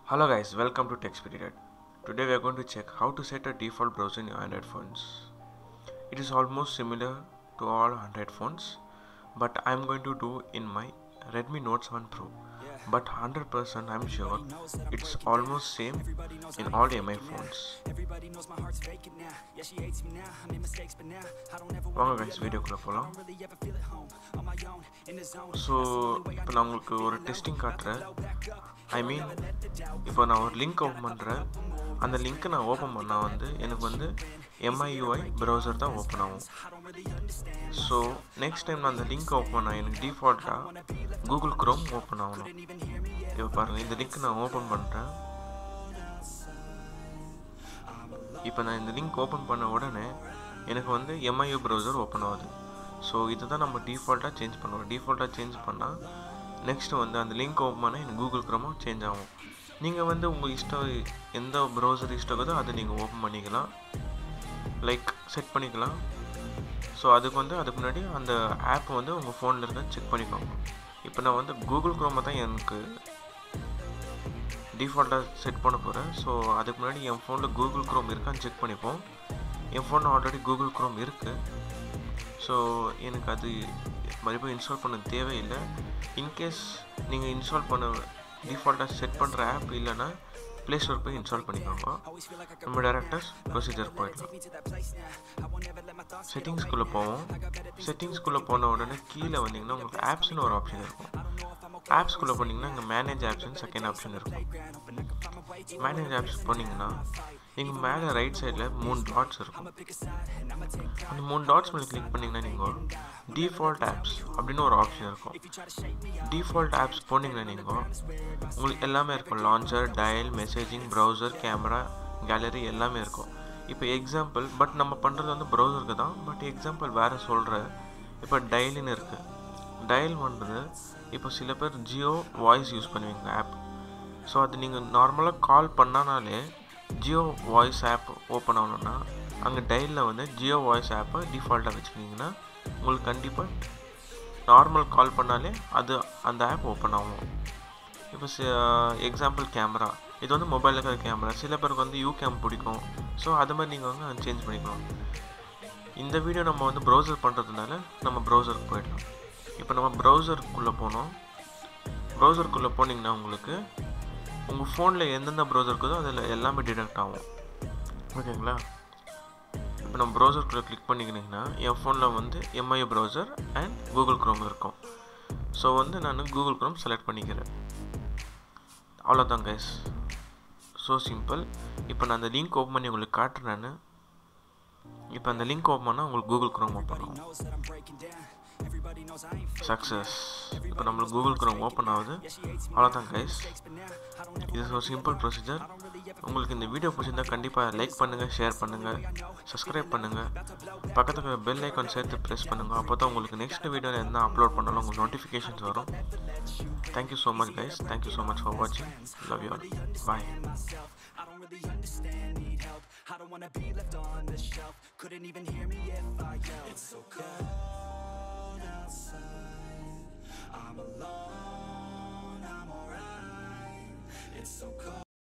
Hello guys, welcome to TechSpirited. Today we are going to check how to set a default browser in your Android phones. It is almost similar to all Android phones, but I am going to do in my Redmi Note 7 Pro. But 100% I'm sure it's almost same in all MI phones. வாங்க guys வீடியோக்குள்ளே போகலாம் so இப்போ நான் உங்களுக்கு ஒரு testing காட்டுறேன் ஐ மீன் இப்போ நான் ஒரு லிங்க் ஓப்பன் பண்ணுறேன் அந்த லிங்க்கை நான் ஓப்பன் பண்ணால் வந்து எனக்கு வந்து எம்ஐயூஐ ப்ரௌசர் தான் ஓப்பன் ஆகும் ஸோ நெக்ஸ்ட் டைம் நான் அந்த லிங்க் ஓப்பன் பண்ணால் எனக்கு டிஃபால்ட்டாக கூகுள் க்ரோம் ஓப்பன் ஆகணும் இப்போ பாருங்கள் இந்த லிங்க் நான் ஓப்பன் பண்ணுறேன் இப்போ நான் இந்த லிங்க் ஓப்பன் பண்ண உடனே எனக்கு வந்து எம்ஐயூ ப்ரௌசர் ஓப்பன் ஆகுது ஸோ இதை தான் நம்ம டிஃபால்ட்டாக சேஞ்ச் பண்ணுவோம் டிஃபால்ட்டாக சேஞ்ச் பண்ணால் நெக்ஸ்ட்டு வந்து அந்த லிங்க் ஓப்பன் பண்ணால் எனக்கு கூகுள் க்ரோமும் சேஞ்ச் ஆகும் நீங்கள் வந்து உங்கள் இஷ்டம் எந்த ப்ரௌசர் இஷ்டக்குதோ அதை நீங்கள் ஓப்பன் பண்ணிக்கலாம் லைக் செட் பண்ணிக்கலாம் ஸோ அதுக்கு வந்து அதுக்கு முன்னாடி அந்த ஆப் வந்து உங்கள் ஃபோனில் இருக்க செக் பண்ணிக்கோங்க இப்போ நான் வந்து கூகுள் க்ரோமை தான் எனக்கு டிஃபால்ட்டாக செட் பண்ண போகிறேன் ஸோ அதுக்கு முன்னாடி என் ஃபோனில் கூகுள் க்ரோம் இருக்கான்னு செக் பண்ணிப்போம் என் ஃபோனில் ஆல்ரெடி கூகுள் க்ரோம் இருக்குது ஸோ எனக்கு அது மறுபடியும் இன்ஸ்டால் பண்ண தேவையில்லை இன்கேஸ் நீங்கள் இன்ஸ்டால் பண்ண டிஃபால்ட்டாக செட் பண்ணுற ஆப் இல்லைன்னா ப்ளே ஸ்டோர் போய் இன்ஸ்டால் பண்ணிக்கோங்க நம்ம டேரக்டர் ப்ரொசீஜர் போயிடலாம் செட்டிங்ஸ்குள்ளே போவோம் செட்டிங்ஸ்குள்ளே போன உடனே கீழே வந்தீங்கன்னா உங்களுக்கு ஆப்ஸ்னு ஒரு ஆப்ஷன் இருக்கும் ஆப்ஸ்குள்ளே போனீங்கன்னா இங்கே மேனேஜ் ஆப்ஷன் செகண்ட் ஆப்ஷன் இருக்கும் மேனேஜ் ஆப்ஸ் போனீங்கன்னா நீங்கள் மேலே ரைட் சைடில் மூணு டாட்ஸ் இருக்கும் அந்த மூணு டாட்ஸ் மேலே கிளிக் பண்ணிங்கன்னா நீங்கள் டிஃபால்ட் ஆப்ஸ் அப்படின்னு ஒரு ஆப்ஷன் இருக்கும் டிஃபால்ட் ஆப்ஸ் போனீங்கன்னா நீங்கள் உங்களுக்கு எல்லாமே இருக்கும் launcher dial messaging browser camera gallery எல்லாமே இருக்கும் இப்போ எக்ஸாம்பிள் பட் நம்ம பண்ணுறது வந்து ப்ரௌசருக்கு தான் பட் எக்ஸாம்பிள் வேறு சொல்கிற இப்போ டயல்னு இருக்குது டயல் பண்ணுறது இப்போ சில பேர் ஜியோ வாய்ஸ் யூஸ் பண்ணுவீங்க ஆப் ஸோ அது நீங்கள் நார்மலாக கால் பண்ணானாலே ஜியோ வாய்ஸ் ஆப் ஓப்பன் ஆகணுன்னா அங்கே டயலில் வந்து ஜியோ வாய்ஸ் ஆப்பை டிஃபால்ட்டாக வச்சுக்கிட்டிங்கன்னா உங்களுக்கு கண்டிப்பாக நார்மல் கால் பண்ணாலே அது அந்த ஆப் ஓப்பன் ஆகும் இப்போ எக்ஸாம்பிள் கேமரா இது வந்து மொபைலில் இருக்கிற கேமரா சில பேருக்கு வந்து யூ கேம் பிடிக்கும் ஸோ அது மாதிரி நீங்கள் வந்து சேஞ்ச் பண்ணிக்கலாம் இந்த வீடியோ நம்ம வந்து ப்ரௌசர் பண்ணுறதுனால நம்ம ப்ரௌசருக்கு போயிடலாம் இப்போ நம்ம ப்ரௌசருக்குள்ளே போனோம் ப்ரௌசருக்குள்ளே போனீங்கன்னா உங்களுக்கு உங்கள் ஃபோனில் எந்தெந்த ப்ரௌசர் இருக்குதோ அதில் எல்லாமே டிடெக்ட் ஆகும் ஓகேங்களா இப்போ நம்ம ப்ரௌசருக்குள்ளே கிளிக் பண்ணிக்கிட்டிங்கன்னா என் ஃபோனில் வந்து MI browser and Google Chrome இருக்கும் ஸோ வந்து நான் கூகுள் க்ரோம் செலக்ட் பண்ணிக்கிறேன் அவ்வளோதான் கைஸ் ஸோ சிம்பிள் இப்போ நான் அந்த லிங்க் ஓப்பன் பண்ணி உங்களுக்கு காட்டுறேன் நான் இப்போ அந்த லிங்க் ஓப்பன் பண்ணால் உங்களுக்கு கூகுள் க்ரோம் ஓப்பன் ஆகும் சக்ஸஸ் இப்போ நம்மளுக்கு கூகுள் க்ரோம் ஓப்பன் ஆகுது அவ்வளோதான் கைஸ் இது ஒரு சிம்பிள் ப்ரொசீஜர் உங்களுக்கு இந்த வீடியோ பிடிச்சிருந்தால் கண்டிப்பாக லைக் பண்ணுங்கள் ஷேர் பண்ணுங்கள் சப்ஸ்கிரைப் பண்ணுங்கள் பக்கத்துக்கு பெல் ஐக்கான் சேர்த்து ப்ரெஸ் பண்ணுங்கள் அப்போ தான் உங்களுக்கு நெக்ஸ்ட் வீடியோவில் என்ன அப்லோட் பண்ணாலும் உங்களுக்கு நோட்டிஃபிகேஷன்ஸ் வரும் thank you so much guys thank you so much for வாட்சிங் love you all bye I don't really understand, need help I don't wanna be left on the shelf Couldn't even hear me if I yelled It's so cold outside I'm alone, I'm alright It's so cold